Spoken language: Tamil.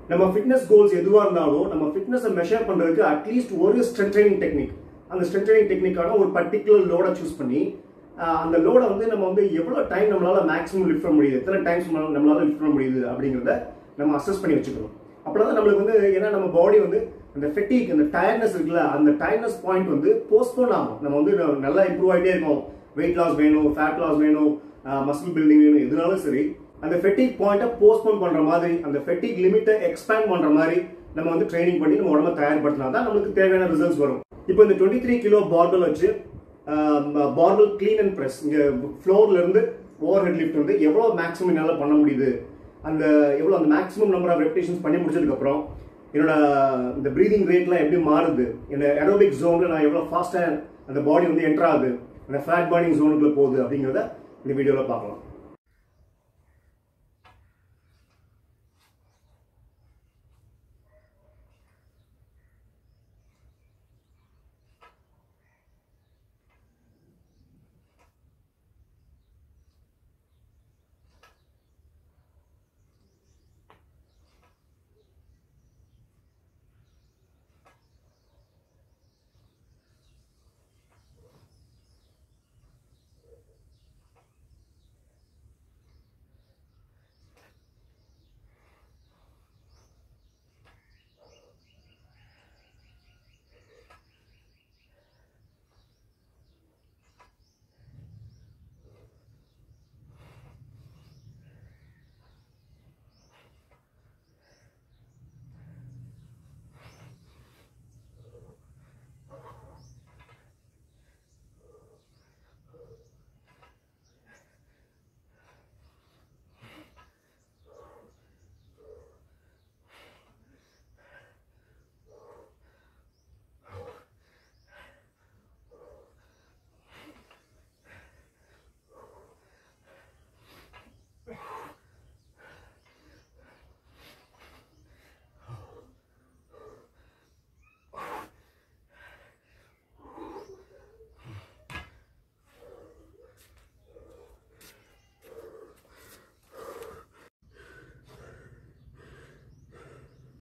நம்ம ஃபிட்னஸ் கோல்ஸ் எதுவாக இருந்தாலும் நம்ம ஃபிட்னஸை மெஷர் பண்ணுறதுக்கு அட்லீஸ்ட் ஒரு ஸ்ட்ரென்த் ட்ரைனிங் டெக்னிக் அந்த ஸ்ட்ரென்த் ட்ரைனிங் டெக்னிக்கான ஒரு பர்டிகுலர் லோடை சூஸ் பண்ணி ஆஹ், அந்த லோடை வந்து நம்ம வந்து எவ்வளோ டைம் நம்மளால மேக்ஸிமம் லிஃப்ட் பண்ண முடியுது எத்தனை டைம்ஸ் நம்மளால லிஃப்ட் பண்ண முடியுது அப்படிங்கிறத நம்ம அசஸ் பண்ணி வச்சுக்கணும் அப்பதான் நம்மளுக்கு வந்து ஏன்னா நம்ம பாடி வந்து அந்த ஃபெட்டிக் அந்த டயர்னஸ் இருக்குல்ல அந்த டயர்னஸ் பாயிண்ட் வந்து போஸ்ட்போன் ஆகும் நம்ம வந்து ந- நல்லா இம்ப்ரூவ் ஆகிட்டே இருக்கோம் வெயிட் லாஸ் வேணும் ஃபேட் லாஸ் வேணும் மசில் பில்டிங் வேணும் எதுனாலும் சரி அந்த ஃபெட்டிக் பாயிண்ட்டை போஸ்ட்போன் பண்ற மாதிரி அந்த ஃபெட்டிக் லிமிட்டை எக்ஸ்பேண்ட் பண்ற மாதிரி நம்ம வந்து ட்ரைனிங் பண்ணி நம்ம உடம்ப தயார்படுத்தினா தான் நம்மளுக்கு தேவையான ரிசல்ட்ஸ் வரும் இப்போ இந்த டுவெண்ட்டி த்ரீ கிலோ பார்பல் வச்சு பார்பல் க்ளீன் அண்ட் ப்ரெஸ் இங்கே ஃப்ளோர்ல இருந்து ஓவர் ஹெட் லிஃப்ட் வந்து எவ்வளோ மேக்ஸிமம் என்னால் பண்ண முடியுது அந்த எவ்வளோ அந்த மேக்ஸிமம் நம்பர் ஆஃப் ரெப்டேஷன்ஸ் பண்ணி முடிச்சதுக்கப்புறம் என்னோட இந்த ப்ரீதிங் ரேட்லாம் எப்படி மாறுது இந்த ஏரோபிக் ஜோனில் நான் எவ்வளோ ஃபாஸ்ட்டாக அந்த பாடி வந்து என்டர் ஆகுது அந்த ஃபேட் பர்னிங் ஜோனுக்குள்ள போகுது அப்படிங்கிறத இந்த வீடியோவில் பார்க்கலாம்